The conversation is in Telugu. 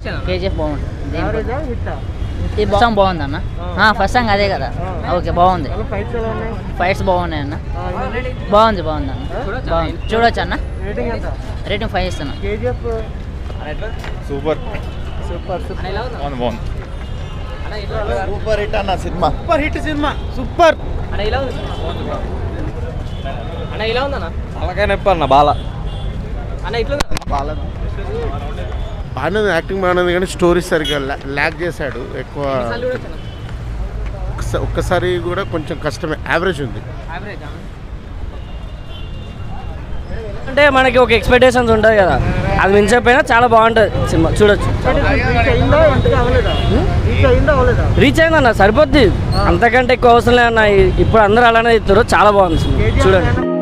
కేజీఎఫ్ బాగుంటుంది దేనికి యావరేజా హిట్టా ఈ సాంగ్ బాగుంది అన్న ఫస్ట్ సాంగ్ అదే కదా ఓకే బాగుంది చాలా ఫైట్స్ ఎలా ఉన్నాయి ఫైట్స్ బాగున్నాయి అన్న ఆ, ఇది బాగుంది బాగుంది అన్న బాగుంది చూడొచ్చు అన్న రేటింగ్ ఎంత రేటింగ్ ఫైవ్ ఇస్తున్నా కేజీఎఫ్ సూపర్ సూపర్ సూపర్ బాగుంది బాగుంది సూపర్ హిట్ అన్న సినిమా సూపర్ హిట్ సినిమా సూపర్ అలాగే నొప్పి అన్న బాల బాగానే ఉంది, యాక్టింగ్ బాగానే ఉంది కానీ స్టోరీ సరిగ్గా లా- ల్యాక్ చేశాడు ఎక్కువ ఒక్కసా- ఒక్కసారి కూడా కొంచెం కష్టమే యావరేజ్ ఉంది అంటే మనకి ఒక ఎక్స్పెక్టేషన్స్ ఉంటుంది కదా అది మించకపోయినా చాలా బాగుంటుంది సినిమా చూడొచ్చు రీచ్ అయిందా ఎంతగా అవ్వలేదా రీచ్ అయిందా అవ్వలేదా రీచ్ అయిందన్న సరిపోద్ది అంతకంటే ఎక్కువ అవసరం లేదన్న ఇప్పుడు అందరూ అలానే ఇస్తారు చాలా బాగుంది సినిమా కేజీఎఫ్ చూడండి